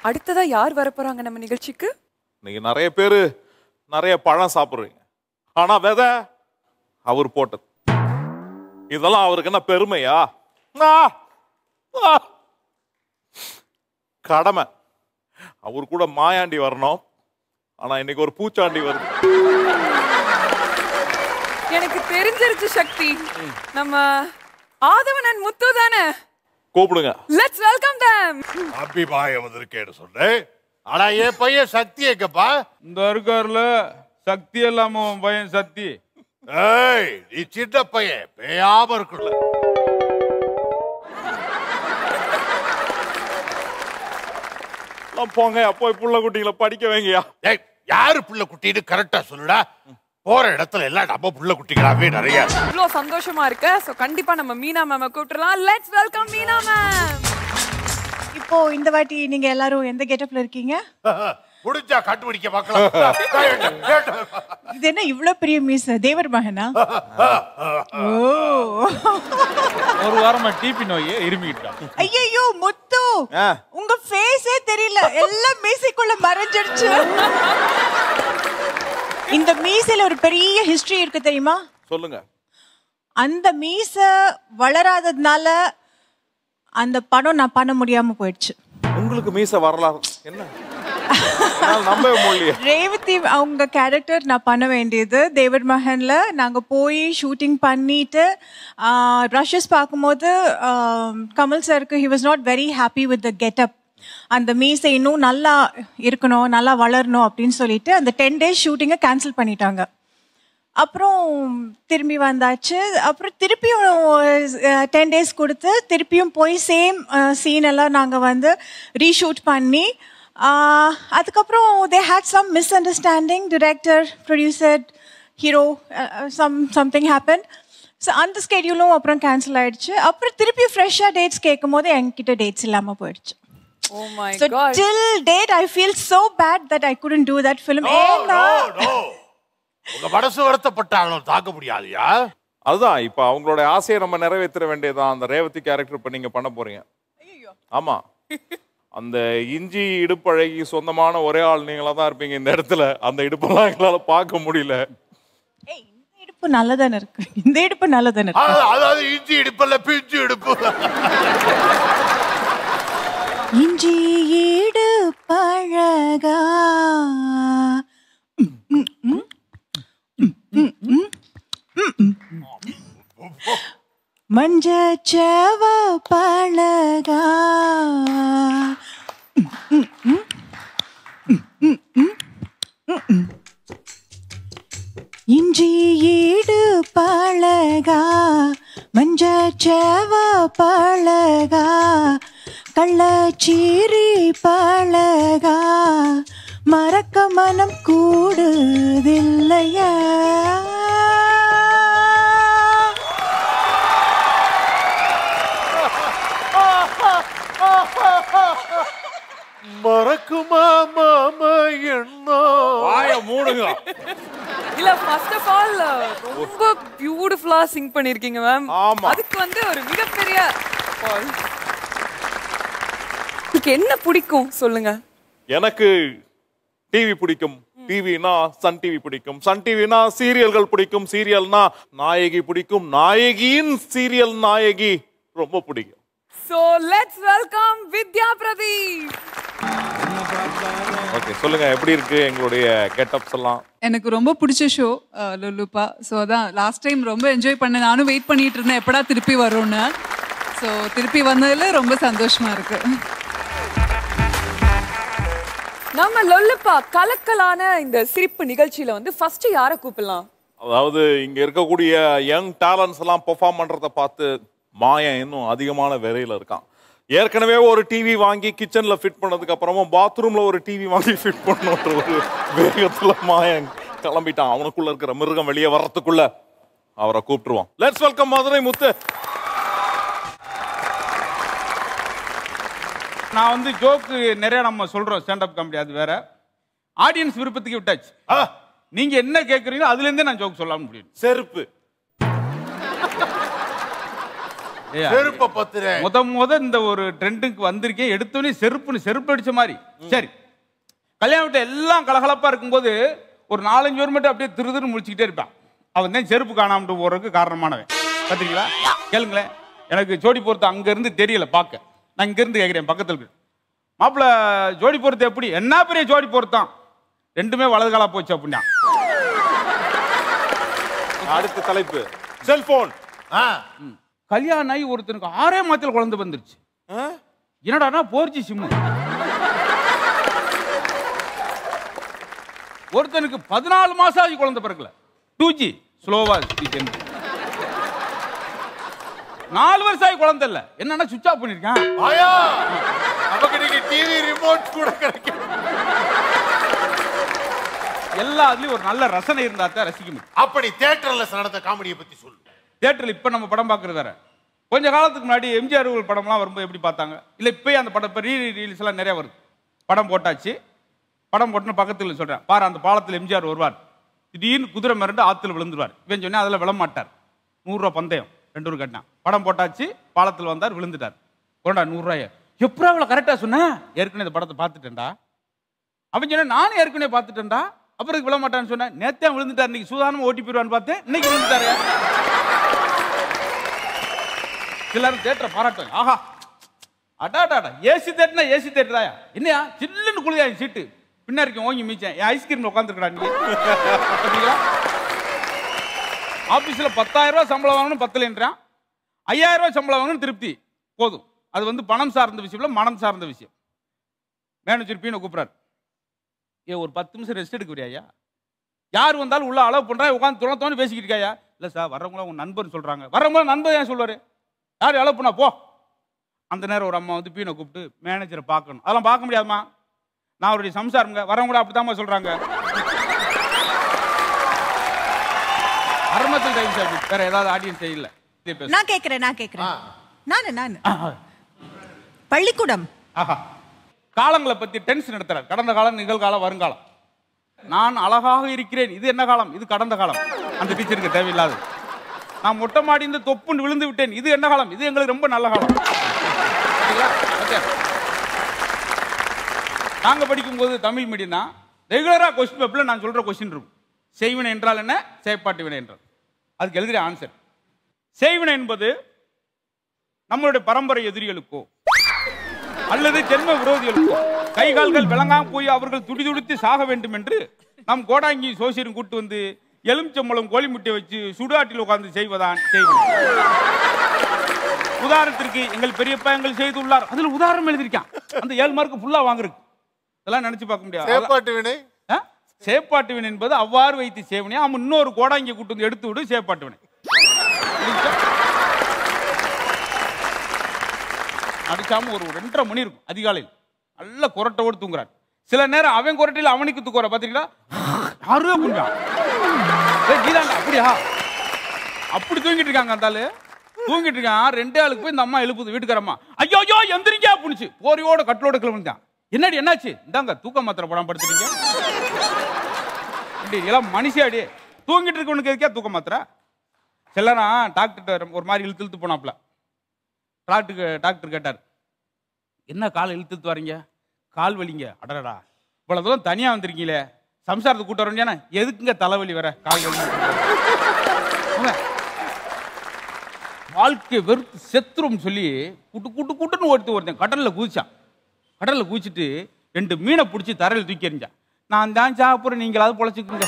அடுத்ததா யார் வரப்போறாங்க நம்ம நிகழ்ச்சிக்கு இன்னைக்கு நிறைய பேர் நிறைய பழம் சாப்பிட்றீங்க ஆனா விதை அவர் போட்டது இதெல்லாம் அவருக்கு என்ன பெருமையா ஆ! ஆ! கடமை அவர் கூட மாயாண்டி வரணும் ஆனா இன்னைக்கு ஒரு பூச்சாண்டி வருது எனக்கு தெரிஞ்சிருச்சு சக்தி நம்ம ஆதவன் அண்ட் முத்து தானே கூப்பிடுங்க லெட்ஸ் வெல்கம் them அபிபாய வந்திருக்கேன்னு சொன்னேன் ஆனா என் பையன் சக்தி எங்கப்பா இந்த இருக்காருல சக்தி இல்லாம உன் பையன் சக்தி ஏய் நீ சின்ன பையன் பேயாம இருக்கணும் எல்லாம் போங்க போய் புள்ள குட்டிகளை படிக்க வைங்கயா ஏய் யாரு புள்ள குட்டின்னு கரெக்டா சொல்லுடா போற இடத்துல எல்லாம் நம்ம புள்ள குட்டிகளாவே நிறைய இவ்வளோ சந்தோஷமா இருக்கு ஸோ கண்டிப்பா நம்ம மீனா மேம கூப்பிட்டுலாம் லெட்ஸ் வெல்கம் மீனா மேம் இப்போ இந்த வாட்டி நீங்க எல்லாரும் எந்த கெட்டப்ல இருக்கீங்க முடிஞ்சா கண்டுபிடிக்க பார்க்கலாம் இது என்ன இவ்ளோ பெரிய மீஸ் தேவர் மகனா ஓ ஒரு வாரமா டிபி நோய் இருமிக்கிட்டான் ஐயோ முத்து ஆ. உங்க ஃபேஸே தெரியல எல்லாம் மீசைக்குள்ள மறைஞ்சிடுச்சு இந்த மீசையில ஒரு பெரிய ஹிஸ்டரி இருக்கு தெரியுமா சொல்லுங்க அந்த மீச வளராததுனால அந்த படம் நான் பண்ண முடியாம போயிடுச்சு உங்களுக்கு மீச வரலாறு என்ன என்னால நம்பவே முடியலையே ரேவதி அவங்க கேரக்டர் நான் பண்ண வேண்டியது தேவர் மகன்ல நாங்க போய் ஷூட்டிங் பண்ணிட்டு ரஷஸ் பார்க்கும்போது ஆஹ், கமல் சருக்கு he was not very happy with the getup அந்த மீசை இன்னும் நல்லா இருக்கணும் நல்லா வளரணும் அப்படின்னு சொல்லிட்டு அந்த டென் டேஸ் ஷூட்டிங்கை கேன்சல் பண்ணிட்டாங்க அப்புறம் திரும்பி வந்தாச்சு அப்புறம் திருப்பியும் டென் டேஸ் கொடுத்து திருப்பியும் போய் சேம் சீன் எல்லாம் நாங்கள் வந்து ரீஷூட் பண்ணி ஆஹ், அதுக்கப்புறம் they had some misunderstanding director producer hero some something happen so அந்த ஸ்கெடியூலும் அப்புறம் கேன்சல் ஆயிடுச்சு அப்புறம் திருப்பி ஃப்ரெஷ்ஷாக டேட்ஸ் கேட்கும் போது என்கிட்ட டேட்ஸ் இல்லாமல் போயிடுச்சு oh my so god till date I feel so bad that I couldn't do that film ஏன்னா உங்க மனசு வருத்தப்பட்டாலும் தாக்க முடியாதுயா அதுதான் இப்ப அவங்களோட ஆசையை நம்ம நிறைவேற்ற வேண்டியதுதான் அந்த ரேவதி கேரக்டர் இப்ப நீங்க பண்ண போறீங்க ஆமா அந்த இஞ்சி இடுப்பழகி சொந்தமான ஒரே ஆள் நீங்களா தான் இருப்பீங்க இந்த இடத்துல அந்த இடுப்பெல்லாம் எங்களால பார்க்க முடியல ஏய், இந்த இடுப்பு நல்லதானே இருக்கு இந்த இடுப்பு நல்லதானே இருக்கு அதாவது- அதாவது இஞ்சி இடுப்பல்ல பிஞ்சு இடுப்பு இஞ்சி ஈடு பழகா மஞ்ச செவ பழகா இஞ்சி ஈடு பழகா மஞ்ச செவ பழகா கள்ளச்சீரி பழகா மறக்க மனம் கூடுதில்லையா மறக்குமா மாமா எண்ணோ வாய மூடுங்க இல்ல ஃபர்ஸ்ட் ஆஃப் ஆல் ரொம்ப பியூட்டிஃபுல்லா சிங் பண்ணிருக்கீங்க மேம் ஆமா. அதுக்கு வந்து ஒரு மிகப்பெரிய applause. உங்களுக்கு என்ன பிடிக்கும் சொல்லுங்க எனக்கு டிவி பிடிக்கும் டிவினா சன் டிவி பிடிக்கும் சன் டிவினா சீரியல்கள் பிடிக்கும் சீரியல்னா நாயகி பிடிக்கும் நாயகியின் சீரியல் நாயகி ரொம்ப பிடிக்கும் so let's welcome Vidya Pradeep okay சொல்லுங்க எப்படி இருக்கு எங்களுடைய கெட்டப்ஸ் எல்லாம் எனக்கு ரொம்ப பிடிச்ச ஷோ லுலுப்பா ஸோ அதான் லாஸ்ட் டைம் ரொம்ப என்ஜாய் பண்ணேன் நானும் வெயிட் பண்ணிட்டு இருந்தேன் எப்படா திருப்பி வரும்னு ஸோ திருப்பி வந்ததுல ரொம்ப சந்தோஷமா இருக்கு நம்ம லொல்லுப்பா கலக்கலான இந்த சிரிப்பு நிகழ்ச்சியில வந்து ஃபர்ஸ்ட் யாரை கூப்பிடலாம் அதாவது இங்க இருக்கக்கூடிய யங் டேலண்ட்ஸ் எல்லாம் பெர்ஃபார்ம் பண்றத பார்த்து மாயன் இன்னும் அதிகமான விரையில இருக்கான் ஏற்கனவே ஒரு டிவி வாங்கி கிச்சன்ல ஃபிட் பண்ணதுக்கு அப்புறமா பாத்ரூம்ல ஒரு டிவி வாங்கி ஃபிட் பண்ணுன்ற ஒரு வேகத்துல மாயன் கிளம்பிட்டான் அவனுக்குள்ள இருக்கிற மிருகம் வெளியே வர்றதுக்குள்ள அவரை கூப்பிட்டுருவான் லெட்ஸ் வெல்கம் மதுரை முத்து நான் வந்து ஜோக்கு நிறைய நம்ம சொல்றோம் ஸ்டாண்டப் காமெடி அது வேற ஆடியன்ஸ் விருப்பத்துக்கு விட்டாச்சு நீங்க என்ன கேக்குறீங்களோ அதுல இருந்தே நான் ஜோக் சொல்லாம முடியும் செருப்பு ஏய், செருப்ப பத்துற முத முத இந்த ஒரு ட்ரெண்டுக்கு வந்திருக்கேன் எடுத்தோடனே செருப்புன்னு செருப்பு அடிச்ச மாதிரி சரி கல்யாண வீட்டில் எல்லாம் கலகலப்பா இருக்கும்போது ஒரு நாலஞ்சு பேர் மட்டும் அப்படியே திரு திருன்னு முழிச்சுக்கிட்டே இருப்பான் அவன் தான் செருப்பு காணாமட்டு போறதுக்கு காரணமானவன் பார்த்தீங்களா கேளுங்களேன் எனக்கு ஜோடி பொறுத்து அங்க இருந்து தெரியல பார்க்க நான் இங்க இருந்து கேட்கிறேன் பக்கத்துல இருக்கு மாப்பிள்ள ஜோடி பொறுத்து எப்படி என்ன பெரிய ஜோடி பொறுத்தான் ரெண்டுமே வலது காலா போச்சு அப்படின்னா அடுத்த தலைப்பு செல்போன் ஆ, கல்யாணம் ஆகி ஒருத்தனுக்கு ஆறே மாதத்தில் குழந்தை வந்துருச்சு என்னடானா போர்ஜி சிம்மு ஒருத்தனுக்கு பதினாலு மாசம் ஆகி குழந்தை பிறக்கல டூ ஜி ஸ்லோவா ஸ்பீச் நாலு வருஷம் ஆகி குழந்தை இல்ல என்னன்னா சுவிச் ஆஃப் பண்ணிருக்கேன் ஆயா நமக்கு நீங்க டிவி ரிமோட் கூட கிடைக்கும் எல்லா அதுலயும் ஒரு நல்ல ரசனை இருந்தா தான் ரசிக்க முடியும் அப்படி தியேட்டர்ல நடந்த காமெடியை பத்தி சொல்லு தியேட்டர்ல இப்ப நம்ம படம் பார்க்கறது வேற கொஞ்ச காலத்துக்கு முன்னாடி எம்ஜிஆர் அவர்கள் படம்லாம் வரும்போது எப்படி பார்த்தாங்க இல்ல இப்பயே அந்த படம் இப்போ ரீ ரீல்ஸ் எல்லாம் நிறைய வருது படம் போட்டாச்சு படம் போட்டுன்னு பக்கத்துல சொல்றேன் பாரு அந்த பாலத்தில் எம்ஜிஆர் வருவார் திடீர்னு குதிரை மிரண்டு ஆத்துல விழுந்துருவார் இவன் சொன்னா அதில் விழ மாட்டார் நூறுரூவா பந்தயம் ரெண்டு ரூபா கட்டினான் படம் போட்டாச்சு பாலத்தில் வந்தார் விழுந்துட்டார் கொண்டா நூறுரூவாய எப்படா இவ்வளோ கரெக்டாக சொன்னேன் ஏற்கனவே இந்த படத்தை பார்த்துட்டேன்டா அவன் சொன்னா நானும் ஏற்கனவே பார்த்துட்டேன்டா அப்புறம் இதுக்கு விழ மாட்டான்னு சொன்னேன் நேத்தே விழுந்துட்டார் இன்னைக்கு சூதானமா ஓட்டி போயிடுவான்னு பார்த்தேன் இன்னைக்கு விழுந்துட்டாரு எல்லாரும் தேட்டரை பாராட்டுவாங்க ஆஹா அடாடாடா ஏசி தேட்டனா ஏசி தேட்டராயா என்னையா சில்லுன்னு குளியா என் சீட்டு பின்னாடி ஓங்கி மீச்சேன் என் ஐஸ்கிரீம்ல உட்காந்துருக்கா நீ பார்த்தீங்களா ஆபீஸ்ல பத்தாயிரம் ரூபாய் சம்பளம் வாங்கணும் பத்தலைன்றான் ஐயாயிரம் ரூபாய் சம்பளம் வாங்கணும் திருப்தி போதும் அது வந்து பணம் சார்ந்த விஷயம் இல்ல மனம் சார்ந்த விஷயம் மேனேஜர் பீனை கூப்பிடுறாரு ஏ ஒரு பத்து நிமிஷம் ரெஸ்ட் எடுக்க விடியா யார் வந்தாலும் உள்ள அலோவ் பண்றா உட்காந்து துணை தோணி பேசிக்கிட்டு இருக்காயா இல்ல சார் வர்றவங்கள உங்க நண்பர்னு சொல்றாங்க வர்றவங்கள நண்பர் ஏன் சொல்லுவாரு யார் அலோவ் பண்ணா போ அந்த நேரம் ஒரு அம்மா வந்து பீனை கூப்பிட்டு மேனேஜரை பார்க்கணும் அதெல்லாம் பார்க்க முடியாதுமா நான் அவருடைய சம்சாரங்க வரவங்க கூட அப்படித்தாம்மா சொல்றாங்க அரமத்தில் டைம் சார் வேற ஏதாவது ஆடியன்ஸ் இல்ல இதே பேசு. நான் கேக்குறேன் நான் கேக்குறேன் நானு நானு ஆஹா. பள்ளிக்கூடம் ஆஹா காலங்களை பத்தி டென்ஸ் நடத்துறார் கடந்த காலம் நிகழ்காலம் வருங்காலம் நான் அழகாக இருக்கிறேன் இது என்ன காலம் இது கடந்த காலம் அந்த டீச்சருக்கு தேவையில்லாது நான் மொட்டை மாடி இந்த தொப்புன்னு விழுந்து விட்டேன் இது என்ன காலம் இது எங்களுக்கு ரொம்ப நல்ல காலம் சரிங்களா? Okay. நாங்க படிக்கும்போது தமிழ் மீடியம்னா ரெகுலரா கொஸ்டின் பேப்பர்ல நான் சொல்ற கொஸ்டின் இருக்கும் செய்வினை என்றால் என்ன செயற்பாட்டு வினை என்றால் அதுக்கு எழுதுற ஆன்சர் செய்வினை என்பது நம்மளுடைய பரம்பரை எதிரிகளுக்கோ அல்லது ஜென்ம விரோதிகளுக்கோ கை கால்கள் விளங்காம போய் அவர்கள் துடிதுடித்து சாக வேண்டும் என்று நம் கோடாங்கி சோசியரும் கூட்டு வந்து எலுமிச்சம்பழம் கோழி முட்டை வச்சு சுடுகாட்டில் உட்கார்ந்து செய்வதான் செய்வது உதாரணத்திற்கு எங்கள் பெரியப்பா எங்கள் செய்துள்ளார் அதுல உதாரணம் எழுதியிருக்கான் அந்த ஏழு மார்க் ஃபுல்லா வாங்குறதுக்கு இதெல்லாம் நினைச்சு பார்க்க முடியாது சேப்பாட்டு வினை ஆ? சேப்பாட்டு வினை என்பது அவ்வாறு வைத்து சேவனி அவன் இன்னொரு கோடாங்கி கூட்டு வந்து எடுத்து விடு சேப்பாட்டு வினை புரியுதா? அடிச்சாம ஒரு ரெண்டரை மணி இருக்கும் அதிகாலையில் நல்ல குரட்டோடு தூங்குறான் சில நேரம் அவன் குரட்டையில் அவனுக்கு தூக்குற பாத்தீங்களா யாரும் புரிஞ்சான் நீதாண்டா அப்படியா அப்படி தூங்கிட்டு இருக்காங்க அந்த ஆளு தூங்கிட்டு இருக்கான் ரெண்டே ஆளுக்கு போய் இந்த அம்மா எழுப்புது வீட்டுக்காரம்மா ஐயோ ஐயோ எந்திரிங்க புடிச்சு போரியோட கட்டலோட கிளம்பிட்டான் என்னடி என்னாச்சு இந்தாங்க தூக்க மாத்திரை படம் படுத்துறீங்க இப்படி எல்லாம் மனுஷியாடி தூங்கிட்டு இருக்கவனுக்கு எதுக்கே தூக்க மாத்திரை சிலரா டாக்டர் ஒரு மாதிரி இழுத்து இழுத்து போனாப்ல டாக்டருக்கு டாக்டர் கேட்டார் என்ன கால் இழுத்து இழுத்து வரீங்க கால் வலிங்க அடடா இவ்வளவு தூரம் தனியா வந்திருக்கீங்களே சம்சாரத்தை கூட்ட வரேன் எதுக்குங்க தலைவலி வர கால் வலி அவன் வாழ்க்கை வெறுத்து செத்துரும் சொல்லி குட்டு குட்டு குட்டுன்னு ஒருத்தன் ஒருத்தன் கடல்ல குதிச்சான் கடல்ல குதிச்சுட்டு ரெண்டு மீனை பிடிச்சி தரையில் தூக்கி எறிஞ்சான் நான் தான் சாப்பிட்றேன் நீங்களாவது பொழைச்சிக்குங்க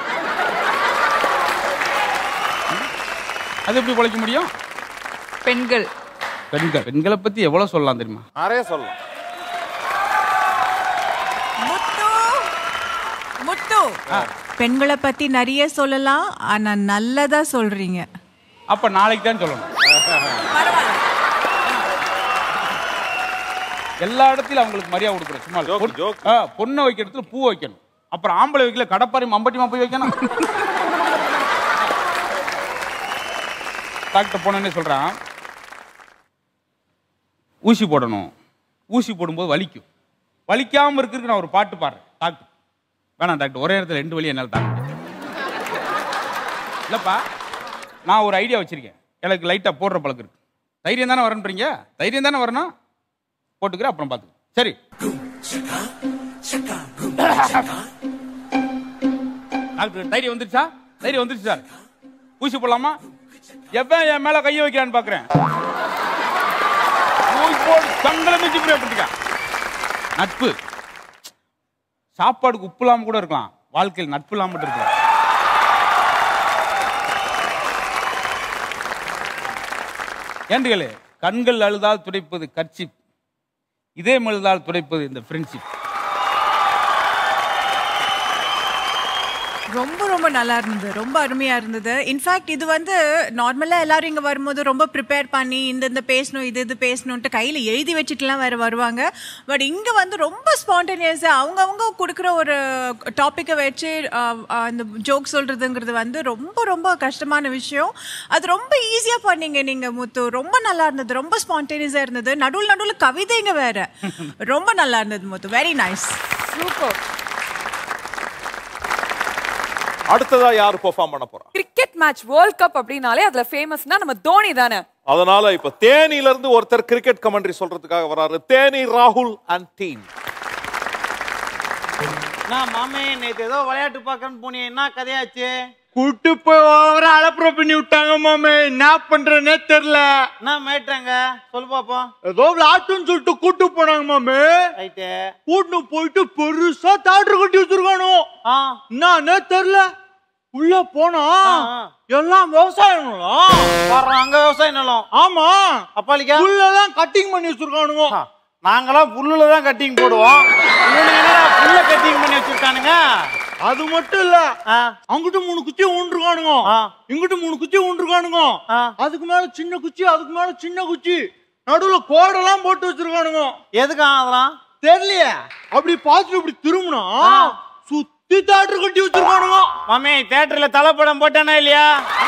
அது எப்படி பொழைக்க முடியும் பெண்கள் பெண்கள் பெண்களை பத்தி எவ்வளவு சொல்லலாம் தெரியுமா நிறைய சொல்லலாம் முத்து முத்து பெண்களை பத்தி நிறைய சொல்லலாம் ஆனா நல்லதா சொல்றீங்க அப்ப நாளைக்கு தான் சொல்லணும் பரவாயில்ல எல்லா இடத்துலயும் அவங்களுக்கு மரியாதை கொடுக்குறோம் சும்மா இல்ல. Joke, பொன்- joke. ஆ, பொண்ணை வைக்கிற இடத்துல பூ வைக்கணும் அப்புறம் ஆம்பளை வைக்கல கடப்பாரி மம்பட்டி போய் வைக்கணும் டாக்டர் போனோன்னே சொல்றான் ஊசி போடணும் ஊசி போடும்போது வலிக்கும் வலிக்காம இருக்கிறதுக்கு நான் ஒரு பாட்டு பாடுறேன் டாக்டர் வேணாம் டாக்டர் ஒரே இடத்துல ரெண்டு வழி என்னால் தாங்க முடியாது. இல்லப்பா நான் ஒரு ஐடியா வச்சிருக்கேன் எனக்கு லைட்டா போடுற பழக்கம் இருக்கு தைரியம் தானே வரணுன்றீங்க தைரியம் தானே வரணும் போட்டுக்கிறேன் அப்புறம் பார்த்துக்கலாம் சரி டாக்டர் தைரியம் வந்துருச்சா தைரியம் வந்துருச்சு சார் ஊசி போடலாமா எவன் என் மேல கையை வைக்கிறான்னு பாக்குறேன் ஊசி போடு தங்களை மிஞ்சி புரிய பண்ணிக்க நட்பு சாப்பாடுக்கு உப்பு இல்லாம கூட இருக்கலாம் வாழ்க்கையில் நட்பு இல்லாம மட்டும் இருக்கலாம் ஏண்டுகளே கண்கள் அழுதால் துடைப்பது கர்ச்சிப் இதே அழுதால் துடைப்பது இந்த ஃப்ரெண்ட்ஷிப் ரொம்ப ரொம்ப நல்லா இருந்தது ரொம்ப அருமையா இருந்தது இன்ஃபேக்ட் இது வந்து நார்மலா எல்லாரும் இங்க வரும்போது ரொம்ப ப்ரிப்பேர் பண்ணி இந்த இந்த பேசணும் இது இது பேசணும்ட்டு கையில எழுதி வச்சுட்டுலாம் வேற வருவாங்க பட் இங்க வந்து ரொம்ப ஸ்பான்டேனியஸா அவங்கவங்க கொடுக்குற ஒரு டாப்பிக்கை வச்சு அஹ், அஹ், இந்த ஜோக் சொல்றதுங்கிறது வந்து ரொம்ப ரொம்ப கஷ்டமான விஷயம் அது ரொம்ப ஈஸியா பண்ணீங்க நீங்க முத்து ரொம்ப நல்லா இருந்தது ரொம்ப ஸ்பான்டேனியஸா இருந்தது நடுவில் நடுவில் கவிதைங்க வேற ரொம்ப நல்லா இருந்தது முத்து வெரி நைஸ் சூப்பர் அடுத்ததா யார் பெர்ஃபார்ம் பண்ண போறா கிரிக்கெட் மேட்ச் வேர்ல்ட் கப் அப்படின்னாலே அதுல ஃபேமஸ்னா நம்ம தோனி தானே அதனால இப்ப தேனியில இருந்து ஒருத்தர் கிரிக்கெட் கமெண்ட்ரி சொல்றதுக்காக வராரு தேனி ராகுல் அண்ட் டீம் நான் மாமே நேத்து ஏதோ விளையாட்டு பார்க்கன்னு போனியே என்ன கதையாச்சு கூட்டு போய் ஓவர அலப்புற பண்ணி விட்டாங்க மாமே என்ன பண்றேன்னே தெரியல என்ன மேட்றாங்க சொல்லு பாப்போம் ஏதோ விளாட்டுன்னு சொல்லிட்டு கூட்டு போனாங்க மாமே ரைட்டு கூட்டு போயிட்டு பெருசா தாட்டு கட்டி வச்சிருக்கானோ ஆ என்னன்னே தெரியல உள்ள போனா ஆ. எல்லாம் விவசாயங்களா வர்றோம் அங்க விவசாய நிலம் ஆமா அப்பாலிக்கா புல்லதான் கட்டிங் பண்ணி வச்சிருக்கானுங்க ஆ, நாங்களாம் புல்லுல தான் கட்டிங் போடுவோம் இவனுங்க என்னடா புல்ல கட்டிங் பண்ணி வச்சிருக்கானுங்க அது மட்டும் இல்ல ஆ, அங்கிட்டு மூணு குச்சி ஊன்றுக்கானுங்க ஆ. இங்கிட்டு மூணு குச்சி ஊன்றுக்கானுங்க ஆ. அதுக்கு மேல சின்ன குச்சி அதுக்கு மேல சின்ன குச்சி நடுவுல கோடெல்லாம் போட்டு வச்சிருக்கானுங்க எதுக்கா அதெல்லாம் தெரியலையே அப்படி பார்த்துட்டு இப்படி திரும்பினா சுத்தி தாட்டு கட்டி வச்சிருக்கானுங்க மாமே தியேட்டர்ல தலைப்படம் போட்டானா இல்லையா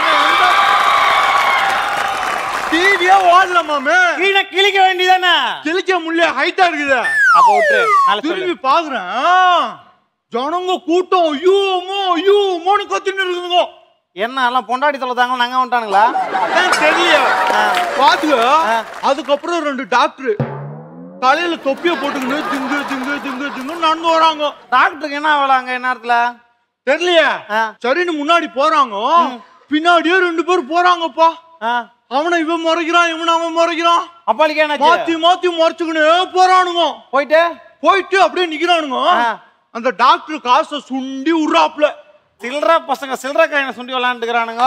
டிவியே ஓடல மாமே கீழே கிழிக்க வேண்டியதானே கிழிக்க முடியல ஹைட்டா இருக்குது அப்ப விட்டு நாளை சொல்லு திரும்பி பாக்குறேன் ஜனங்க கூட்டம் ஐயோ அம்மா ஐயோ அம்மான்னு கத்தின்னு இருக்குதுங்க என்ன எல்லாம் பொண்டாடி தொலைதாங்க நாங்க வந்துட்டானுங்களா அதான் தெரியல பாத்துக்க அதுக்கப்புறம் ரெண்டு டாக்டர் தலையில தொப்பிய போட்டுக்கிட்டு திங்கு திங்கு திங்கு திங்கு நடந்து வராங்க டாக்டருக்கு என்ன வேலை அங்க இந்நேரத்துல தெரியலையே ஆ. சரின்னு முன்னாடி போறாங்க பின்னாடியே ரெண்டு பேர் போறாங்கப்பா ஆ, அவனை இவன் முறைக்கிறான் இவன் அவன் முறைக்கிறான் அப்பாலிக்கா மாத்தி என்னாச்சு மாத்தி முறைச்சுக்கினே போறானுங்க போயிட்டு போயிட்டு அப்படியே நிக்கிறானுங்க ஆ. அந்த டாக்டர் காசை சுண்டி உர்றாப்ல சில்லற பசங்க சில்லற காயின சுண்டி விளையாண்டுக்கிறானுங்க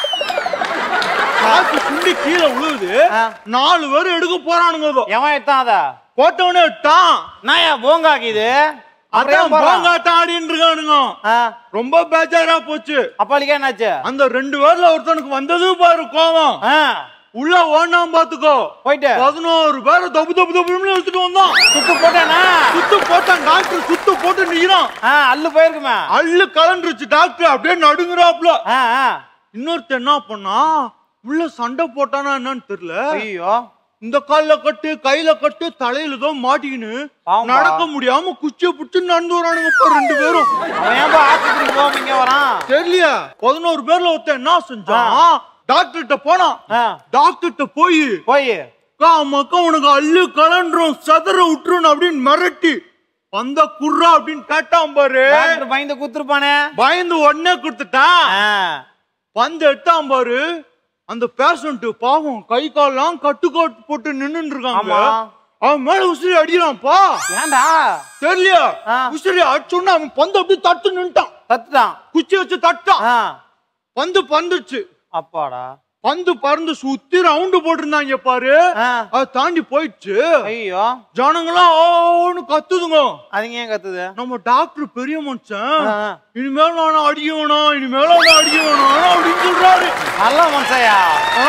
காசு சுண்டி கீழே விழுகுது ஆ. நாலு பேர் எடுக்க போறானுங்க இதோ. எவன் எடுத்தான் அத போட்டவனே எட்டான் நாயா போங்காக்கி இது அதான் போங்காட்டம் ஆடின்னு இருக்கானுங்க ரொம்ப பேஜாரா போச்சு அப்பாலிக்கா என்னாச்சு அந்த ரெண்டு பேர்ல ஒருத்தனுக்கு வந்தது பாரு கோவம் ஆ, உள்ள ஓடாம பாத்துக்கோ போயிட்டு பதினோரு பேரை தப்பு தப்பு தப்புன்னு எடுத்துட்டு வந்தான் சுத்து போட்டானா சுத்து போட்டான் டாக்டர் சுத்து போட்டு நிக்கிறான் ஆ, அல்லு போயிருக்குமே அள்ளு கலண்டுருச்சு டாக்டர் அப்படியே நடுங்குறாப்ல ஆ, ஆ. இன்னொருத்தன் என்ன பண்ணா உள்ள சண்டை போட்டானா என்னன்னு தெரியல ஐயோ இந்த கால்ல கட்டு கையில கட்டு தலையில தான் மாட்டிக்கின்னு பாவம்பா. நடக்க முடியாம குச்சிய புடிச்சு நடந்து வரானுங்க இப்ப ரெண்டு பேரும் அவன் ஏன்பா ஆஸ்பத்திரிக்கு போகாம இங்க வரான் தெரியலையா பதினோரு பேர்ல ஒருத்தன் என்ன செஞ்சான் டாக்டர்கிட்ட போனான் ஆ, டாக்டர்கிட்ட போய் போய் மக்கா உனக்கு அள்ளு கலண்டுரும் சதற விட்டுரும் அப்படின்னு மிரட்டி வந்த குர்ரா அப்படின்னு கேட்டான் பாரு டாக்டர் பயந்து குத்துருப்பானே பயந்து உடனே கொடுத்துட்டான் ஆ, வந்து எடுத்தான் பாரு அந்த பேஷண்ட் பாவம் கை கால்லாம் கட்டுக்கோட்டு போட்டு நின்னு இருக்காங்க ஆமா. அவன் மேல உசிரி அடிக்கிறான்ப்பா ஏன்டா தெரியலையா ஆ. உசிரி அடிச்சோன்னா அவன் பந்து அப்படியே தட்டு நின்ட்டான் சத்துட்டான் குச்சி வச்சு தட்டான் ஆ, பந்து பந்துச்சு அப்பாடா பந்து பறந்து சுத்தி ரவுண்டு போட்டிருந்தாங்க பாரு ஆ, அதை தாண்டி போயிடுச்சு ஐயோ ஜனங்களாம் ஓன்னு கத்துதுங்க அதுங்க ஏன் கத்துது நம்ம டாக்டர் பெரிய மனுஷன் ஆ, ஆ. இனிமேல் நான் அடிக்க வேணாம் இனிமேல் நான் அடிக்க வேணாம் அப்படின்னு சொல்றாரு நல்ல மனுஷயா ஆ.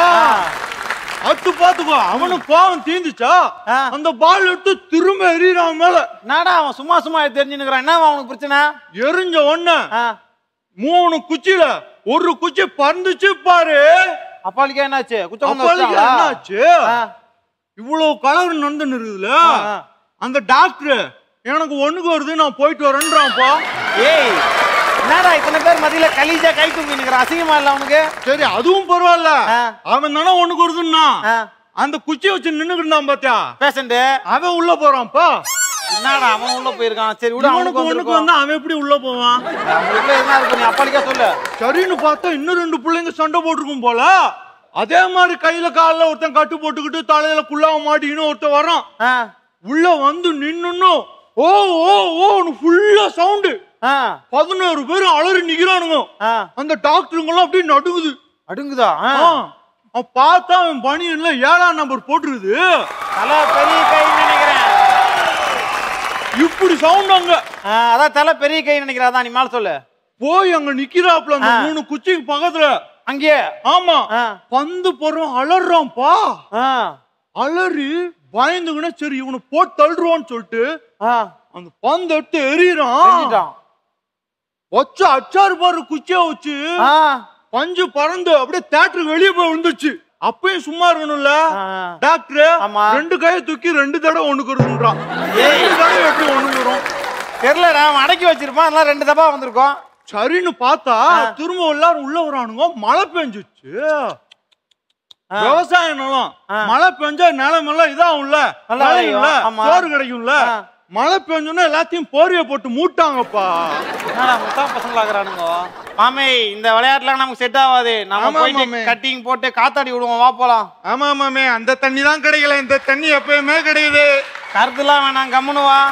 அத்து பாத்துக்கோ அவனுக்கு கோவம் தீந்துச்சா ஆ. அந்த பால் எடுத்து திரும்ப எறிறான் மேல என்னடா அவன் சும்மா சும்மா தெரிஞ்சுன்னுக்குறான் என்ன அவனுக்கு பிரச்சனை எரிஞ்ச உடனே ஆ, மூணு குச்சியில ஒரு குச்சி பறந்துச்சு பாரு அப்பாலிக்கா என்னாச்சு குச்சம் வந்து அப்போதைக்கு வச்சிட்டாங்களா? என்னாச்சு ஆ, இவ்வளவு கலர் நடந்துன்னு இருக்குதுல ஆ, ஆ. அந்த டாக்டர் எனக்கு ஒண்ணுக்கு வருது நான் போயிட்டு வரேன்றான்ப்பா ஏய் என்னடா இத்தனை பேர் மத்தியில கலீஜா கை தூங்கி நிக்கிற அசிங்கமா இல்ல அவனுக்கு சரி அதுவும் பரவாயில்ல ஆ. அவன் தானே ஒண்ணுக்கு வருதுன்னா ஆ, அந்த குச்சியை வச்சு நின்னுக்கிட்டு இருந்தான் பாத்தியா பேஷண்ட் அவன் உள்ள போறான்ப்பா என்னடா அவன் உள்ள போயிருக்கான் சரி விடு இவனுக்கு அவனுக்கு ஒண்ணுக்கு வந்திருக்கும் வந்து அவன் எப்படி உள்ள போவான் அவனுக்குள்ள என்ன இருக்கு நீ அப்பாலிக்கா சொல்லு சரின்னு பார்த்தா இன்னும் ரெண்டு பிள்ளைங்க சண்டை போட்டிருக்கும் போல அதே மாதிரி கையில கால்ல ஒருத்தன் கட்டு போட்டுக்கிட்டு தலையில குள்ளாவ மாட்டிக்கின்னு ஒருத்தன் வரான் ஆ, உள்ள வந்து நின்னு ஓ ஓ ஓன்னு ஃபுல்லா சவுண்டு ஆ, பதினோரு பேரும் அலறி நிக்கிறானுங்க ஆ. அந்த டாக்டருங்கெல்லாம் அப்படியே நடுங்குது அடுங்குதா ஆ. ஆ. அவன் பார்த்தா அவன் பனியன்ல ஏழாம் நம்பர் போட்டுருது தலை பெரிய கைன்னு நினைக்கிறேன் இப்படி சவுண்ட் அங்க ஆ, அதான் தலை பெரிய கை நினைக்கிறா அதான் நீ மேல சொல்லு போய் அங்க நிக்கிறாப்ல அந்த ஆ. மூணு குச்சிக்கு பக்கத்துல அங்கேயே ஆமா ஆ. பந்து போடுறோம் அலறான்ப்பா ஆ, அலறி பயந்துக்குன்னா சரி இவனை போட்டு தள்ளுருவான்னு சொல்லிட்டு ஆ, அந்த பந்து எடுத்து எறிறான் செஞ்சுட்டான். வச்சு அச்சாறு பாரு குச்சியா வச்சு ஆ, பஞ்சு பறந்து அப்படியே தேட்டருக்கு வெளியே போய் விழுந்துச்சு அப்பயும் சும்மா இருக்கணும்ல ஆ. டாக்டர் ஆமா. ரெண்டு கையை தூக்கி ரெண்டு தடவை ஒண்ணுக்குறதுன்றான் ஏய். ரெண்டு தடவை எப்படி ஒண்ணுக்குறோம் தெரியலடா அவன் அடக்கி வச்சிருப்பான் அதெல்லாம் ரெண்டு தப்பா வந்திருக்கோம் சரின்னு பார்த்தா திரும்ப எல்லாரும் உள்ள வரானுங்க மழை பெஞ்சுச்சு விவசாய நிலம் ஆ. மழை பெஞ்சா நிலம் எல்லாம் இதாகும்ல நல்லா விளையும்ல விளையும். ஆமா. சோறு கிடைக்கும்ல ஆ. மழை பெஞ்சோன்னா எல்லாத்தையும் போரிய போட்டு மூட்டாங்கப்பா என்னடா முட்டா பசங்களா இருக்கிறானுங்க மாமே இந்த விளையாட்டுலாம் நமக்கு செட் ஆகாது நம்ம ஆமா, போயிட்டு மாமே. கட்டிங் போட்டு காத்தாடி விடுவோம் வா போலாம் ஆமா மாமே அந்த தண்ணி தான் கிடைக்கல இந்த தண்ணி எப்பயுமே கிடைக்குது கருத்துலாம் வேணாம் கம்முனு வா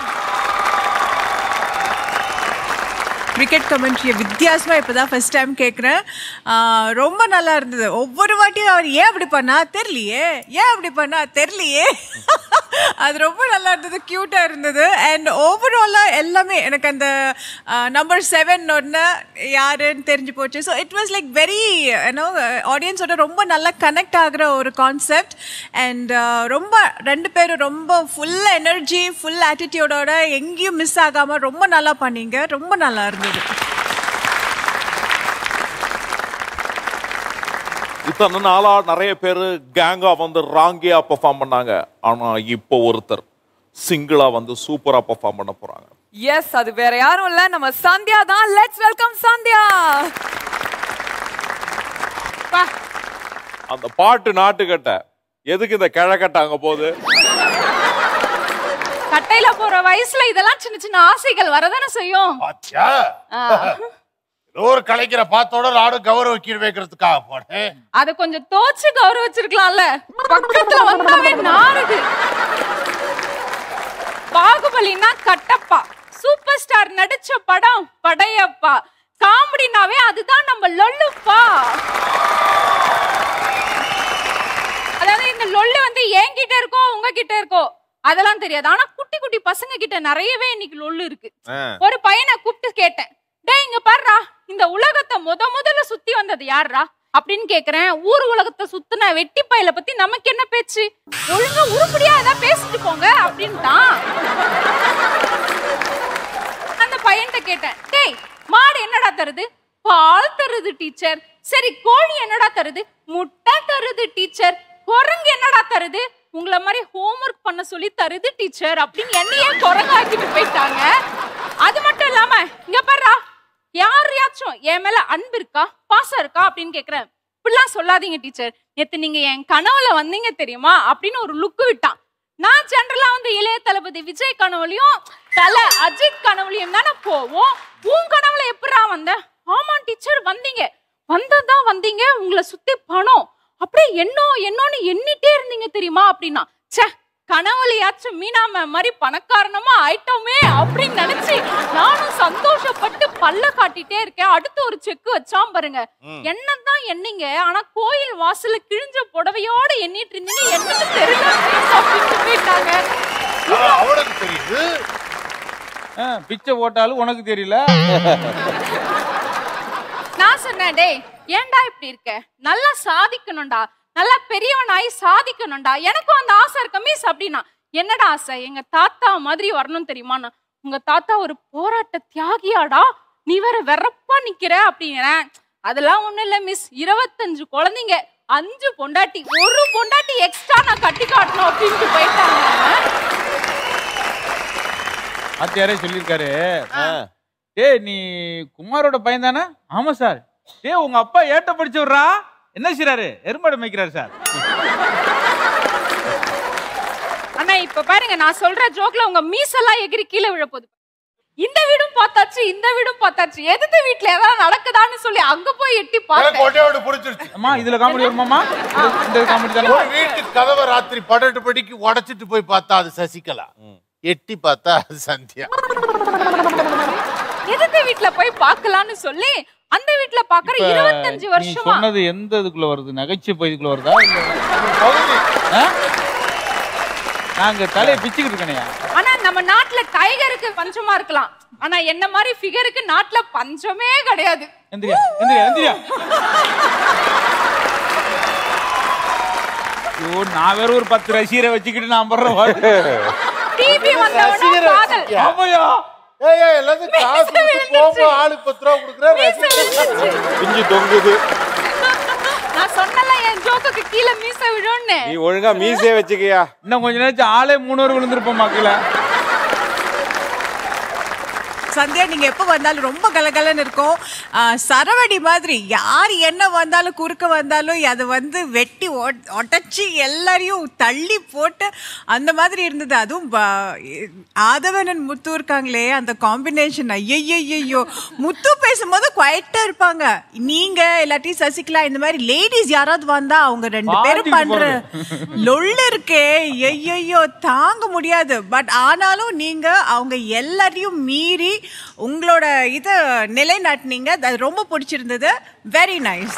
கிரிக்கெட் கமெண்ட்ரியை வித்தியாசமா இப்பதான் ஃபர்ஸ்ட் டைம் கேட்குறேன் ரொம்ப நல்லா இருந்தது ஒவ்வொரு வாட்டியும் அவர் ஏன் அப்படி பண்ணா தெரியலையே ஏன் அப்படி பண்ணா தெரியலையே அது ரொம்ப நல்லா இருந்தது க்யூட்டா இருந்தது அண்ட் ஓவராலாக எல்லாமே எனக்கு அந்த நம்பர் செவன் ஒன்று யாருன்னு தெரிஞ்சு போச்சு so it was like very you know ஆடியன்ஸோட ரொம்ப நல்லா கனெக்ட் ஆகுற ஒரு கான்செப்ட் அண்ட் ரொம்ப ரெண்டு பேரும் ரொம்ப ஃபுல் எனர்ஜி ஃபுல் ஆட்டிடியூடோட எங்கேயும் மிஸ் ஆகாம ரொம்ப நல்லா பண்ணீங்க ரொம்ப நல்லா இருந்தது இத்தனை நாளா நிறைய பேர் கேங்கா வந்து ராங்கியா பெர்ஃபார்ம் பண்ணாங்க ஆனா இப்போ ஒருத்தர் சிங்கிளா வந்து சூப்பரா பெர்ஃபார்ம் பண்ண போறாங்க எஸ் அது வேற யாரும் இல்ல நம்ம சந்தியா தான் லெட்ஸ் வெல்கம் சந்தியா அந்த பாட்டு நாட்டுக்கட்ட எதுக்கு இந்த கிழக்கட்ட அங்க போகுது கட்டையில போற வயசுல இதெல்லாம் சின்ன சின்ன ஆசைகள் வரதானே செய்யும் பாத்தியா ஏதோ ஒரு கலைக்கிற பாத்தோட நாடும் கௌரவ கீழ் வைக்கிறதுக்காக போனேன் அத கொஞ்சம் தோச்சு கௌரவிச்சிருக்கலாம்ல பக்கத்துல வந்தாவே நாறுது பாகுபலினா கட்டப்பா சூப்பர் ஸ்டார் நடிச்ச படம் படையப்பா காமெடினாவே அதுதான் நம்ம லொல்லுப்பா அதாவது இந்த லொல்லு வந்து என்கிட்ட இருக்கோ உங்ககிட்ட இருக்கோ அதெல்லாம் தெரியாது ஆனா குட்டி குட்டி பசங்க கிட்ட நிறையவே இன்னைக்கு லொல்லு இருக்கு ஒரு பையனை கூப்பிட்டு கேட்டேன் டேய் இங்க பாருடா இந்த உலகத்தை முத முதல்ல சுத்தி வந்தது யாருடா அப்படின்னு கேக்குறேன் ஊர் உலகத்தை சுத்தின வெட்டி பையில பத்தி நமக்கு என்ன பேச்சு ஒழுங்கா உருப்படியா ஏதாவது பேசிட்டு போங்க அப்படின்ட்டான் அந்த பையன்கிட்ட கேட்டேன் டேய் மாடு என்னடா தருது பால் தருது டீச்சர் சரி கோழி என்னடா தருது முட்டை தருது டீச்சர் குரங்கு என்னடா தருது உங்கள மாதிரி ஹோம்ஒர்க் பண்ண சொல்லி தருது டீச்சர் அப்படின்னு என்னையே குரங்காக்கிட்டு போயிட்டாங்க அது மட்டும் இல்லாம இங்க பாருடா யாரையாச்சும் என் மேல அன்பு இருக்கா பாசம் இருக்கா அப்படின்னு கேக்குறேன் இப்படிலாம் சொல்லாதீங்க டீச்சர் நேத்து நீங்க என் கனவுல வந்தீங்க தெரியுமா அப்படின்னு ஒரு லுக்கு விட்டான் நான் ஜென்ரலா வந்து இளைய தளபதி விஜய் கனவுலையும் தல அஜித் கனவுலையும் தானே போவோம் உன் கனவுல எப்படா வந்த ஆமா டீச்சர் வந்தீங்க வந்ததான் வந்தீங்க உங்களை சுத்தி பணம் அப்படியே என்னோ என்னோன்னு எண்ணிட்டே இருந்தீங்க தெரியுமா அப்படின்னா ச்சே கனவுலையாச்சும் மீனா மேம் மாதிரி பணக்காரனமா ஆயிட்டோமே அப்படின்னு நினைச்சு நானும் சந்தோஷப்பட்டு பல்ல காட்டிட்டே இருக்கேன் அடுத்து ஒரு செக் வச்சாம் பாருங்க என்னதான் எண்ணீங்க ஆனா கோயில் வாசல்ல கிழிஞ்ச புடவையோட எண்ணிட்டு இருந்தீங்க என்னன்னு தெரியல அப்படின்னு போயிட்டாங்க அவனுக்கு தெரியுது ஆ, பிச்சை போட்டாலும் உனக்கு தெரியல நான் சொன்னேன் டேய் ஏன்டா இப்படி இருக்க நல்லா சாதிக்கணும்டா நல்லா பெரியவனாய் சாதிக்கணும்டா எனக்கும் அந்த ஆசை இருக்க மிஸ் அப்படின்னா என்னடா ஆசை எங்க தாத்தா மாதிரி வரணும் தெரியுமா உங்க தாத்தா ஒரு போராட்ட தியாகியாடா நீ வேற வெறப்பா நிக்கிற அப்படிங்கிறேன் அதெல்லாம் ஒண்ணும் இல்ல மிஸ் இருபத்தஞ்சு குழந்தைங்க அஞ்சு பொண்டாட்டி ஒரு பொண்டாட்டி எக்ஸ்ட்ரா நான் கட்டி காட்டணும் அப்படின்ட்டு போயிட்டாங்க ஆத்தியாரே சொல்லியிருக்காரு ஏய் நீ குமாரோட பையன் தானே ஆமா சார் ஏய் உங்க அப்பா ஏட்ட படிச்சு விடுறா என்ன செய்றாரு எருமாடு மேய்க்கிறாரு சார் ஆனா இப்ப பாருங்க நான் சொல்ற ஜோக்ல உங்க மீசெல்லாம் எகிரி கீழே விழ போகுது இந்த வீடும் பார்த்தாச்சு இந்த வீடும் பார்த்தாச்சு எதிர்த்த வீட்ல ஏதாவது நடக்குதான்னு சொல்லி அங்க போய் எட்டி பார்த்தேன் கொட்டையோடு புடிச்சிருச்சு அம்மா இதுல காமெடி வருமாமா இந்த காமெடி தானே ஒரு வீட்டு கதவை ராத்திரி பன்னெண்டு மணிக்கு உடைச்சிட்டு போய் பார்த்தா அது சசிகலா எட்டி பார்த்தா அது சந்தியா எதிர்த்த வீட்ல போய் பார்க்கலாம்னு சொல்லி அந்த வீட்ல பாக்குற இப்ப இருபத்தஞ்சு நீ வருஷமா சொன்னது எந்த இதுக்குள்ள வருது நகைச்சுவை இதுக்குள்ள வருதா இல்ல ஆ? நாங்க தலையை பிச்சுக்கிட்டு இருக்கணையா ஆனா நம்ம நாட்டுல டைகருக்கு பஞ்சமா இருக்கலாம் ஆனா என்ன மாதிரி ஃபிகருக்கு நாட்டுல பஞ்சமே கிடையாது எந்திரியா எந்திரியா எந்திரியா ஐயோ நான் வேற ஒரு பத்து ரசிகரை வச்சுக்கிட்டு நான் படுற பாடு டிவி வந்தவன காதல் ஆமையா ஏய் ஏய் எல்லாத்தையும் காசு கொடுத்து போங்க ஆளுக்கு பத்து ரூபா கொடுக்குறேன் மீசை விழுந்துச்சு. பிஞ்சு தொங்குது நான் சொன்னல என் ஜோக்குக்கு கீழே மீச விழும்னு நீ ஒழுங்கா மீசே வச்சுக்கியா இன்னும் கொஞ்ச நேரம் ஆளே மூணு விழுந்திருப்போம் மக்கள சந்தியா நீங்க எப்ப வந்தாலும் ரொம்ப கலகலன்னு இருக்கும் ஆ, சரவடி மாதிரி யார் என்ன வந்தாலும் குறுக்க வந்தாலும் அதை வந்து வெட்டி ஒட்- ஒட்டச்சு எல்லாரையும் தள்ளி போட்டு அந்த மாதிரி இருந்தது அதுவும் ப- ஆதவனன் முத்து இருக்காங்களே அந்த காம்பினேஷன் ஐயோ முத்து பேசும்போது குவைட்டா இருப்பாங்க நீங்க இல்லாட்டி சசிகலா இந்த மாதிரி லேடிஸ் யாராவது வந்தா அவங்க ரெண்டு பேரும் பாட்டிக்கு பண்ற லொள்ளு இருக்கே ஐயையோ தாங்க முடியாது பட் ஆனாலும் நீங்க அவங்க எல்லாரையும் மீறி உங்களோட இதை நிலைநாட்டினீங்க அது ரொம்ப பிடிச்சிருந்தது வெரி நைஸ்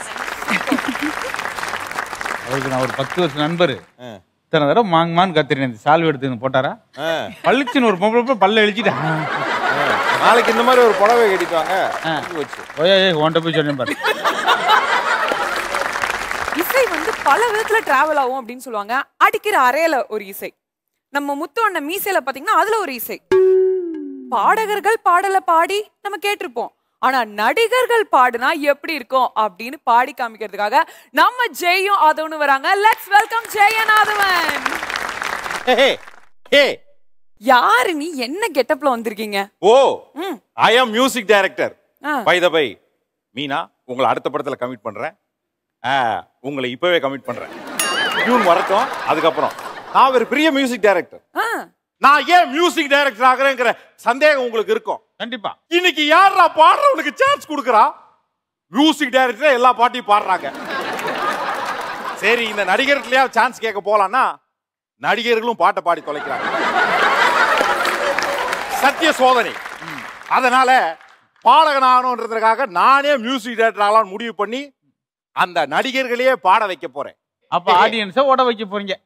அவருக்கு நான் ஒரு பத்து வருஷம் நண்பர் இத்தனை தடவை மாங் மான் கத்திரினேன் இந்த சால்வை எடுத்து இங்க போட்டாரா பளிச்சுன்னு ஒரு பொம்பளை போய் பல்ல எழுச்சிட்டேன் நாளைக்கு இந்த மாதிரி ஒரு புடவை கட்டிப்பாங்க வச்சு ஓயா ஏய் உன்கிட்ட போய் சொன்னேன் பாரு இசை வந்து பல விதத்துல டிராவல் ஆகும் அப்படின்னு சொல்லுவாங்க அடிக்கிற அறையில ஒரு இசை நம்ம முத்து அண்ணன் மீசையில பாத்தீங்கன்னா அதுல ஒரு இசை பாடகர்கள் பாடல பாடி நம்ம கேட்டிருப்போம் ஆனா நடிகர்கள் பாடுனா எப்படி இருக்கும் அப்படின்னு பாடி காமிக்கிறதுக்காக நம்ம ஜெயும் ஆதவனு வராங்க let's welcome Jayan Aadhavan hey hey யாரு நீ என்ன கெட்டப்ல வந்திருக்கீங்க oh hmm. I am music director ஆ. பை த பை மீனா உங்களை அடுத்த படத்துல கமிட் பண்றேன் ஆ, உங்களை இப்பவே கமிட் பண்றேன் டியூன் வரட்டும் அதுக்கப்புறம் நான் ஒரு பெரிய மியூசிக் டைரக்டர் ஆ, நான் ஏன் மியூசிக் டைரக்டர் ஆகுறேங்கிற சந்தேகம் உங்களுக்கு இருக்கும் கண்டிப்பா இன்னைக்கு யாரா பாடுறவனுக்கு சான்ஸ் கொடுக்குறா மியூசிக் டைரக்டர் எல்லா பாட்டையும் பாடுறாங்க சரி இந்த நடிகர்களையா சான்ஸ் கேட்க போலான்னா நடிகர்களும் பாட்டை பாடி தொலைக்கிறாங்க சத்திய சோதனை அதனால பாடகன் ஆகணுன்றதுக்காக நானே மியூசிக் டைரக்டர் ஆகலாம்னு முடிவு பண்ணி அந்த நடிகர்களையே பாட வைக்க போறேன் அப்ப ஆடியன்ஸை ஓட வைக்க போறீங்க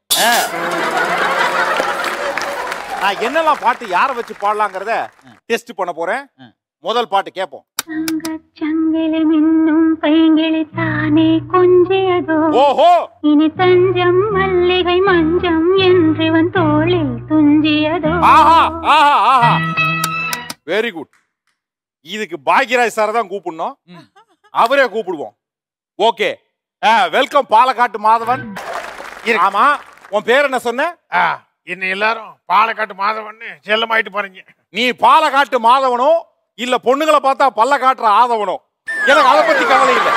நான் என்னெல்லாம் பாட்டு யாரை வச்சு பாடலாங்கிறத டெஸ்ட் பண்ண போறேன் முதல் பாட்டு கேட்போம் சங்கிலி மின்னும் பைங்கிளி தானே கொஞ்சியதோ ஓஹோ இனி தஞ்சம் மல்லிகை மஞ்சம் என்றிவன் தோளில் துஞ்சியதோ ஆஹா ஆஹா ஆஹா வெரி குட் இதுக்கு பாக்யராஜ் சார் தான் கூப்பிடணும் அவரே கூப்பிடுவோம் ஓகே வெல்கம் பாலக்காட்டு மாதவன் ஆமா உன் பேர் என்ன சொன்ன ஆ, என்னை எல்லாரும் பாலக்காட்டு மாதவன்னு செல்லமாயிட்டு பாருங்க நீ பாலக்காட்டு மாதவனோ இல்ல பொண்ணுங்களை பார்த்தா பல்ல காட்டுற ஆதவனோ எனக்கு அதை பத்தி கவலை இல்ல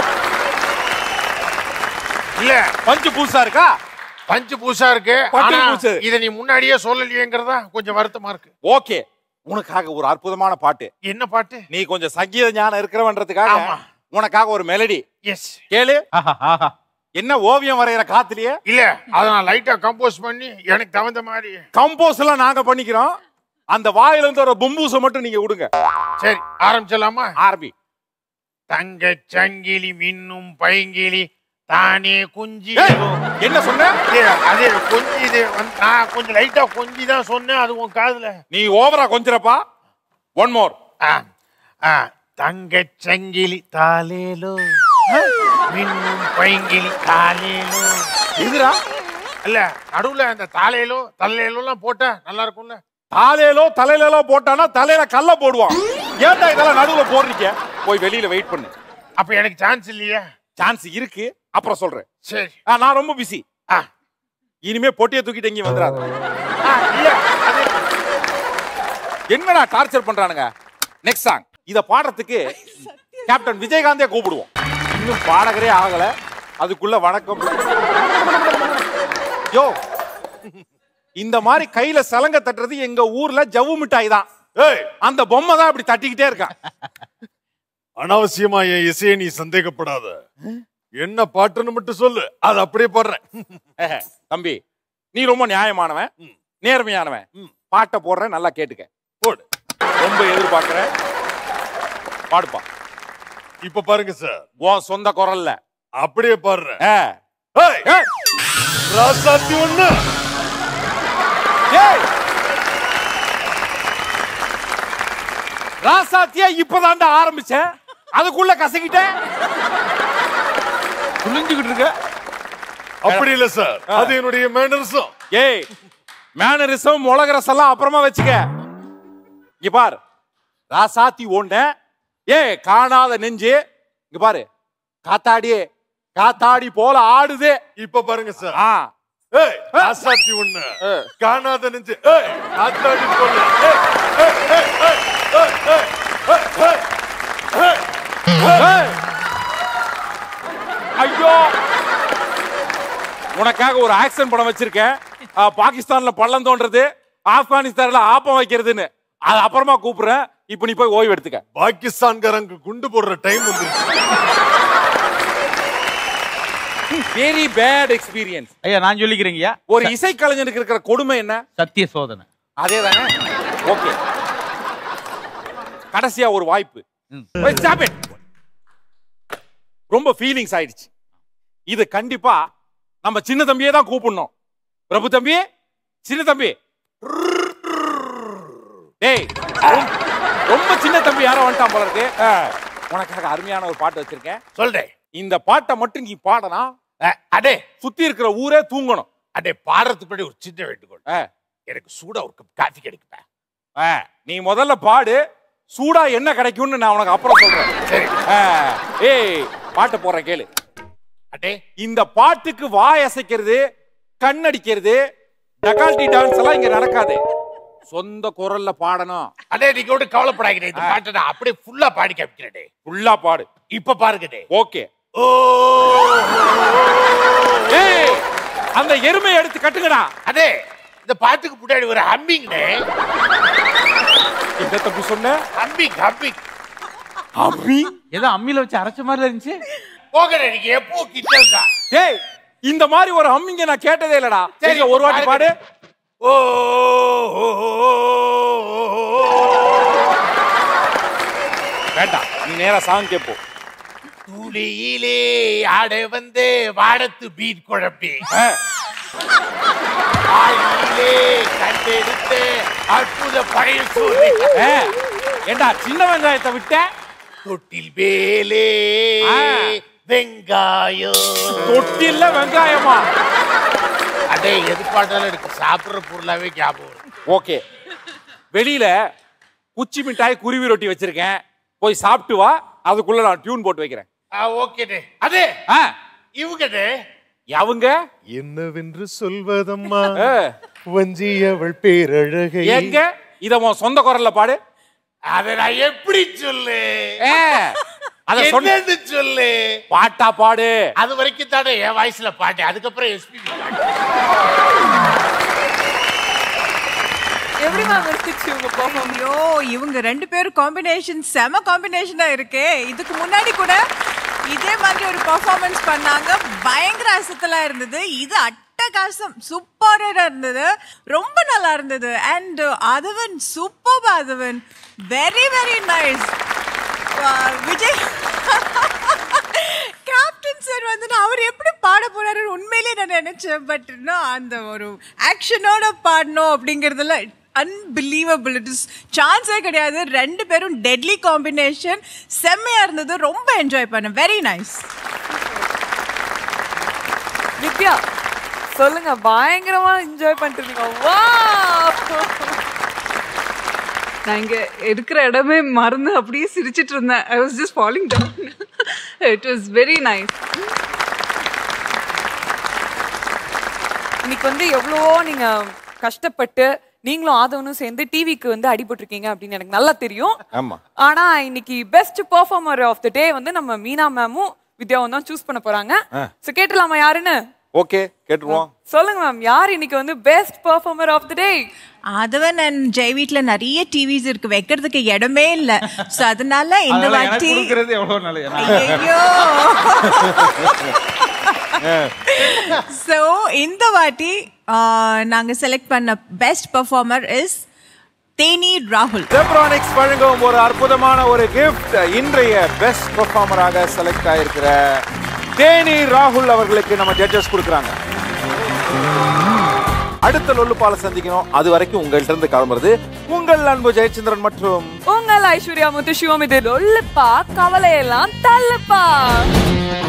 இல்ல பஞ்சு பூசா இருக்கா பஞ்சு பூசா இருக்கு பட்டு ஆனா பூசு. இதை நீ முன்னாடியே சொல்லலையேங்கிறதா கொஞ்சம் வருத்தமா இருக்கு ஓகே உனக்காக ஒரு அற்புதமான பாட்டு என்ன பாட்டு நீ கொஞ்சம் சங்கீத ஞானம் இருக்கிறவன்றதுக்காக ஆமா. உனக்காக ஒரு மெலடி எஸ் கேளு ஆஹா ஆஹா என்ன ஓவியம் வரைகிற காத்துலயே இல்ல அதை நான் லைட்டா கம்போஸ் பண்ணி எனக்கு தகுந்த மாதிரி கம்போஸ் எல்லாம் நாங்க பண்ணிக்கிறோம் அந்த வாயில இருந்து ஒரு பும்பூசை மட்டும் நீங்க விடுங்க சரி ஆரம்பிச்சலாமா ஆரம்பி தங்க சங்கிலி மின்னும் பைங்கிலி தானே குஞ்சி ஏய், என்ன சொன்ன அது கொஞ்சம் இது வந்து- நான் கொஞ்சம் லைட்டா கொஞ்சி தான் சொன்னேன் அது உன் காதுல நீ ஓவரா கொஞ்சிரப்பா ஒன் மோர் ஆ, ஆ, தங்க சங்கிலி தாலேலோ மின்னும் பைங்கிலி தாலேலோ எதுரா இல்ல நடுவுல அந்த தாலேலோ தல்லேலோ எல்லாம் போட்டா நல்லா இருக்கும்ல தாலையிலோ தலையிலோ போட்டானா தலையில கல்ல போடுவான் ஏன்டா இதெல்லாம் நடுவுல போடுறீங்க போய் வெளியில வெயிட் பண்ணு அப்ப எனக்கு சான்ஸ் இல்லையா சான்ஸ் இருக்கு அப்புறம் சொல்றேன் சரி ஆ, நான் ரொம்ப பிஸி ஆ. இனிமே பொட்டியை தூக்கிட்டு எங்கேயும் வந்துடாத ஆ, இல்ல அது என்னடா டார்ச்சர் பண்றானுங்க நெக்ஸ்ட் சாங் இத பாடுறதுக்கு கேப்டன் விஜயகாந்தே கூப்பிடுவோம் இன்னும் பாடகரே ஆகல அதுக்குள்ள வணக்கம் யோ இந்த மாதிரி கையில சலங்க தட்டுறது எங்க ஊர்ல ஜவ்வு மிட்டாய் தான் அந்த பொம்மை தான் இப்படி தட்டிக்கிட்டே இருக்கான் அனாவசியமா என் இசையை நீ சந்தேகப்படாத என்ன பாட்டுன்னு மட்டும் சொல்லு அது அப்படியே பாடுறேன் ஏஹே, தம்பி நீ ரொம்ப நியாயமானவன் நேர்மையானவன் பாட்டை போடுறேன் நல்லா கேட்டுக்க போடு ரொம்ப எதிர்பார்க்கிறேன் பாடுப்பா இப்ப பாருங்க சார் உன் சொந்த குரல்ல அப்படியே பாடுறேன் ஏ. ஏய், ஏய், ராசாத்தி ஒண்ணு ஏய். ராசாத்தியா இப்பதான்டா ஆரம்பிச்சேன் அதுக்குள்ள கசக்கிட்டேன் புளிஞ்சுக்கிட்டு இருக்க அப்படி இல்ல சார் அது என்னுடைய மேனர்ஸும் ஏய் மேனரிசம் முளகரசம் எல்லாம் அப்புறமா வச்சுக்க இங்க பார் ராசாத்தி ஒண்ணு ஏ காணாத நெஞ்சு இங்க பாரு காத்தாடி காத்தாடி போல ஆடுது இப்ப பாருங்க சார் ஆ ஏய் ராசாத்தி ஒண்ணு காணாத நெஞ்சு ஏய் காத்தாடி போல ஏய், ஏய், ஏய், ஏய், ஏய், ஏய், ஏய், ஏய், ஏய். ஏய். ஐயோ உனக்காக ஒரு ஆக்ஷன் படம் வச்சிருக்கேன் ஆ, பாகிஸ்தான்ல பள்ளம் தோன்றது ஆப்கானிஸ்தான்ல ஆப்பம் வைக்கிறதுன்னு அது அப்புறமா கூப்பிடுறேன் இப்போ நீ போய் ஓய்வு எடுத்துக்க பாகிஸ்தான்காரங்க குண்டு போடுற டைம் வந்து வெரி பேட் எக்ஸ்பீரியன்ஸ் ஐயா நான் சொல்லிக்கிறேங்கய்யா ஒரு இசைக்கலைஞனுக்கு இருக்கிற கொடுமை என்ன சத்திய சோதனை அதே தானே ஓகே கடைசியா ஒரு வாய்ப்பு Wait, stop it. ரொம்ப ஃபீலிங்ஸ் ஆயிடுச்சு இது கண்டிப்பா நம்ம சின்ன தம்பியே தான் கூப்பிடணும் பிரபு தம்பி சின்ன தம்பி டேய் ரொம்ப- ரொம்ப சின்ன தம்பி யாரோ வந்துட்டான் போல இருக்கு ஆ, உனக்காக அருமையான ஒரு பாட்டு வச்சிருக்கேன் சொல்றேன் இந்த பாட்டை மட்டும் நீ பாடனா அஹ், அடே சுத்தி இருக்கிற ஊரே தூங்கணும் அடே பாடுறதுக்கு முன்னாடி ஒரு சின்ன வேண்டுகோள் ஆ, எனக்கு சூடா ஒரு கப் காஃபி கிடைக்குப்பா ஆ, நீ முதல்ல பாடு சூடா என்ன கிடைக்கும்னு நான் உனக்கு அப்புறம் சொல்றேன் சரி ஆ, ஏய் பாட்டை போடுறேன் கேளு அடே இந்த பாட்டுக்கு வாய் அசைக்கிறது கண்ணடிக்கிறது டகால்டி டான்ஸ் எல்லாம் இங்க நடக்காது சொந்த குரல்ல பாடணும் அடே நீங்க ஒன்றும் கவலைப்படாதீங்க இந்த பாட்டை நான் அப்படியே ஃபுல்லா பாடி காமிக்கிறேன் ஃபுல்லா பாடு இப்ப பாருங்க டே ஓகே ஏய் அந்த எருமையை எடுத்து கட்டுங்கடா அடே இந்த பாட்டுக்கு முன்னாடி ஒரு ஹம்மிங் என்ன தம்பி சொன்ன ஹம்மிங் ஹம்மிங் அம்மி ஏதோ அம்மியில வச்சு அரைச்ச மாதிரி இருந்துச்சு போகடே நீங்க எப்போ கிட்ட தான் ஏய் இந்த மாதிரி ஒரு ஹம்மிங்க நான் கேட்டதே இல்லடா சரி, சரி ஒரு வாட்டி பாடு ஓ வேண்டாம் நீ நேரா சாங் கேப்போ துளியிலே ஆட வந்து வாடத்து பீட் குழப்பி ஆளியிலே கண்டெடுத்த அற்புத பழைய சூரிய ஏண்டா சின்ன வெங்காயத்தை விட்ட தொட்டில் வேலே ஆ. வெங்காயம் தொட்டில்ல வெங்காயமா அடே எது பாட்டாலும் எனக்கு சாப்பிடுற பொருளாவே ஞாபகம் வரும். ஓகே வெளியில குச்சி மிட்டாய் குருவி ரொட்டி வச்சிருக்கேன் போய் சாப்பிட்டு வா அதுக்குள்ள நான் டியூன் போட்டு வைக்கிறேன் ஆ ஓகே அதே ஆ, இவங்க அவங்க என்னவென்று சொல்வதம்மா ஆ, வஞ்சி அவள் பேரழகை எங்க இத உன் சொந்த குரல்ல பாடு அதை நான் எப்படி சொல்லு ஏ, அத சொன்ன என்னன்னு சொல்லு பாட்டா பாடு அது வரைக்கும் தானே என் வாய்ஸ்ல பாட்டு அதுக்கப்புறம் எஸ்பி எப்படி மேம் இருந்துச்சு உங்க பெர்ஃபார்மன்ஸ் ஐயோ இவங்க ரெண்டு பேரும் காம்பினேஷன் செம காம்பினேஷனா இருக்கே இதுக்கு முன்னாடி கூட இதே மாதிரி ஒரு பெர்ஃபார்மன்ஸ் பண்ணாங்க பயங்கர அசத்தலா இருந்தது இது அட்டகாசம் சூப்பரா இருந்தது ரொம்ப நல்லா இருந்தது and Aadhavan super Aadhavan very very nice Vijay captain sir வந்து நான் அவர் எப்படி பாட போறாருன்னு உண்மையிலேயே நான் நினைச்சேன் பட் இன்னும் அந்த ஒரு ஆக்ஷனோட பாடணும் அப்படிங்கிறதுல அன்பிலீவபிள் இட் இஸ் சான்ஸே கிடையாது ரெண்டு பேரும் டெட்லி காம்பினேஷன் செம்மையா இருந்தது ரொம்ப என்ஜாய் பண்ணேன் வெரி நைஸ் வித்யா சொல்லுங்க பயங்கரமா என்ஜாய் பண்ணிட்டு இருந்தீங்க வா நான் இங்க இருக்கிற இடமே மறந்து அப்படியே சிரிச்சிட்டு இருந்தேன் I was just falling down it was very nice இன்னைக்கு வந்து எவ்வளவோ நீங்க கஷ்டப்பட்டு நீங்களும் ஆதவனும் சேர்ந்து டிவிக்கு வந்து அடிபட்டிருக்கீங்க அப்படின்னு எனக்கு நல்லா தெரியும் ஆமா ஆனா இன்னைக்கு best performer of the day வந்து நம்ம மீனா மேமும் வித்யாவும் தான் சூஸ் பண்ண போறாங்க ஆ. சோ கேட்டலாமா யாருன்னு ஓகே கேட்டுருவோம் சொல்லுங்க மேம் யார் இன்னைக்கு வந்து best performer of the day Aadhavan நான் ஜெய் வீட்ல நிறைய டிவிஸ் இருக்கு வைக்கிறதுக்கு இடமே இல்ல சோ அதனால இந்த அதனால எனக்கு வாட்டி கொடுக்கறது எவ்வளவு நல்லது ஐயோ சோ இந்த வாட்டி ஆ, நாங்க செலக்ட் பண்ண பெஸ்ட் பெர்ஃபார்மர் இஸ் தேனி ராகுல் ஜெப்ரானிக்ஸ் வழங்கும் ஒரு அற்புதமான ஒரு கிஃப்ட் இன்றைய பெஸ்ட் பெர்ஃபார்மராக செலக்ட் ஆயிருக்கிற தேனி ராகுல் அவர்களுக்கு நம்ம ஜட்ஜஸ் கொடுக்குறாங்க அடுத்த லொல்லுப்பால சந்திக்கணும் அது வரைக்கும் உங்கள்ட்ட இருந்து கிளம்புறது உங்கள் அன்பு ஜெயச்சந்திரன் மற்றும் உங்கள் ஐஸ்வர்யா முத்து சிவம் இது லொல்லுப்பா கவலையெல்லாம் தள்ளுப்பா